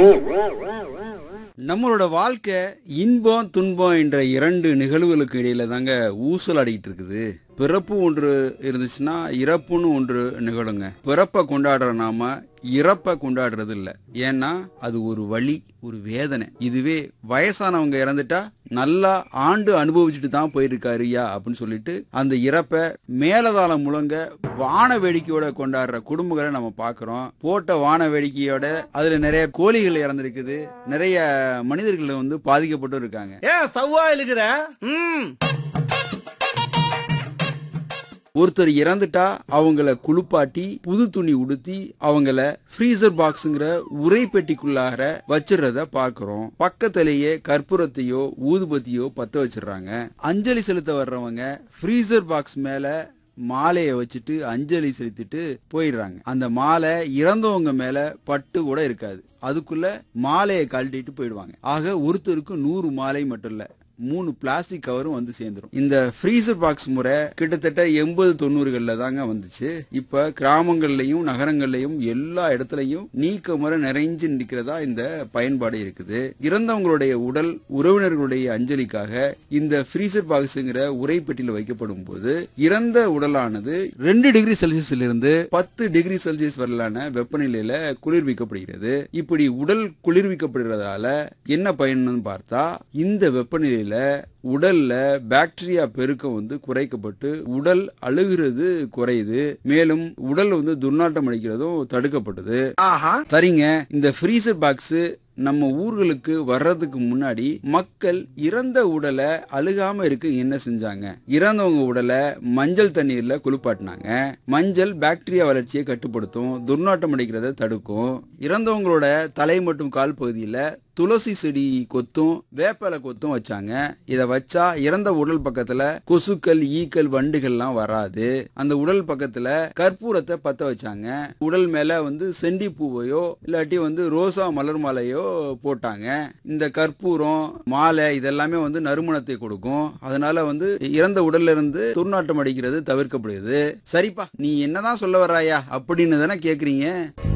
நம்மளோட வாழ்க்கை இன்பம் துன்பம் என்ற இரண்டு நிகழ்வுகளுக்கு இடையில தாங்க ஊசலாடிக்கிட்டு இருக்குது பிறப்பு ஒன்று இருந்துச்சுன்னா இறப்புன்னு ஒன்று நிகழுங்க பிறப்பை கொண்டாடுற நாம இறப்பை கொண்டாடுறது இல்ல ஏன்னா அது ஒரு வழி ஒரு வேதனை இதுவே வயசானவங்க இறந்துட்டா நல்லா ஆண்டு அனுபவிச்சுட்டு தான் போயிருக்காருயா அப்படின்னு சொல்லிட்டு அந்த இறப்பை மேலதாளம் முழங்க வான வேடிக்கையோட கொண்டாடுற குடும்பங்களை நம்ம பார்க்கிறோம் போட்ட வான வேடிக்கையோட அதுல நிறைய கோழிகள் இறந்திருக்குது நிறைய மனிதர்கள் வந்து பாதிக்கப்பட்டும் இருக்காங்க ஏன் சவ்வா இழுக்கிற ம் ஒருத்தர் இறந்துட்டா அவங்கள குளிப்பாட்டி புது துணி உடுத்தி அவங்கள ஃப்ரீசர் பாக்ஸுங்கிற உரை பெட்டிக்குள்ளார வச்சிடுறத பார்க்கிறோம் பக்கத்திலேயே கற்பூரத்தையோ ஊதுபத்தியோ பத்த வச்சிடுறாங்க அஞ்சலி செலுத்த வர்றவங்க ஃப்ரீசர் பாக்ஸ் மேல மாலையை வச்சுட்டு அஞ்சலி செலுத்திட்டு போயிடுறாங்க அந்த மாலை இறந்தவங்க மேல பட்டு கூட இருக்காது அதுக்குள்ள மாலையை கழட்டிட்டு போயிடுவாங்க ஆக ஒருத்தருக்கு நூறு மாலை மட்டும் இல்ல மூணு பிளாஸ்டிக் கவரும் வந்து சேர்ந்துரும் இந்த ஃப்ரீசர் பாக்ஸ் முறை கிட்டத்தட்ட எண்பது தொண்ணூறுகள்ல தாங்க வந்துச்சு இப்ப கிராமங்கள்லயும் நகரங்கள்லயும் எல்லா இடத்துலயும் நீக்க முறை நிறைஞ்சு நிற்கிறதா இந்த பயன்பாடு இருக்குது இறந்தவங்களுடைய உடல் உறவினர்களுடைய அஞ்சலிக்காக இந்த ஃப்ரீசர் பாக்ஸ்ங்கிற உரைப்பெட்டியில் வைக்கப்படும் போது இறந்த உடலானது ரெண்டு டிகிரி செல்சியஸ்ல இருந்து பத்து டிகிரி செல்சியஸ் வரலான வெப்பநிலையில குளிர்விக்கப்படுகிறது இப்படி உடல் குளிர்விக்கப்படுறதால என்ன பயன்னு பார்த்தா இந்த வெப்பநிலையில உடல்ல பாக்டீரியா பெருக்கம் வந்து குறைக்கப்பட்டு உடல் அழுகிறது குறையுது மேலும் உடல் வந்து துர்நாற்றம் அடிக்கிறதும் தடுக்கப்பட்டது சரிங்க இந்த ஃப்ரீசர் பாக்ஸ் நம்ம ஊர்களுக்கு வர்றதுக்கு முன்னாடி மக்கள் இறந்த உடலை அழுகாம இருக்க என்ன செஞ்சாங்க இறந்தவங்க உடலை மஞ்சள் தண்ணீர்ல குளிப்பாட்டினாங்க மஞ்சள் பாக்டீரியா வளர்ச்சியை கட்டுப்படுத்தும் துர்நாற்றம் அடிக்கிறத தடுக்கும் இறந்தவங்களோட தலை மற்றும் கால் பகுதியில துளசி செடி கொத்தும் வேப்பலை கொத்தும் வச்சாங்க இத வச்சா இறந்த உடல் பக்கத்துல கொசுக்கள் ஈக்கள் வண்டுகள்லாம் வராது அந்த உடல் பக்கத்துல கற்பூரத்தை பத்த வச்சாங்க உடல் மேல வந்து செண்டி பூவையோ இல்லாட்டி வந்து ரோசா மலர் மாலையோ போட்டாங்க இந்த கற்பூரம் மாலை இதெல்லாமே வந்து நறுமணத்தை கொடுக்கும் அதனால வந்து இறந்த உடல்ல இருந்து துர்நாற்றம் அடிக்கிறது தவிர்க்கப்படுது சரிப்பா நீ என்னதான் சொல்ல வர்றாயா அப்படின்னு தானே கேக்குறீங்க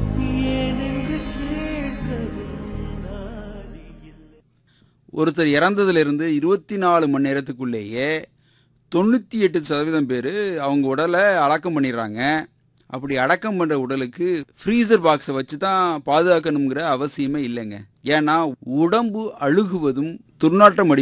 ஒருத்தர் இறந்ததுல இருந்து இருபத்தி நாலு மணி நேரத்துக்குள்ளேயே தொண்ணூத்தி எட்டு சதவீதம் பேர் அவங்க உடலை அடக்கம் பண்ணிடுறாங்க அப்படி அடக்கம் பண்ற உடலுக்கு ஃப்ரீசர் பாக்ஸை வச்சு தான் பாதுகாக்கணுங்கிற அவசியமே இல்லைங்க ஏன்னா உடம்பு அழுகுவதும் துர்நாற்றம் அடி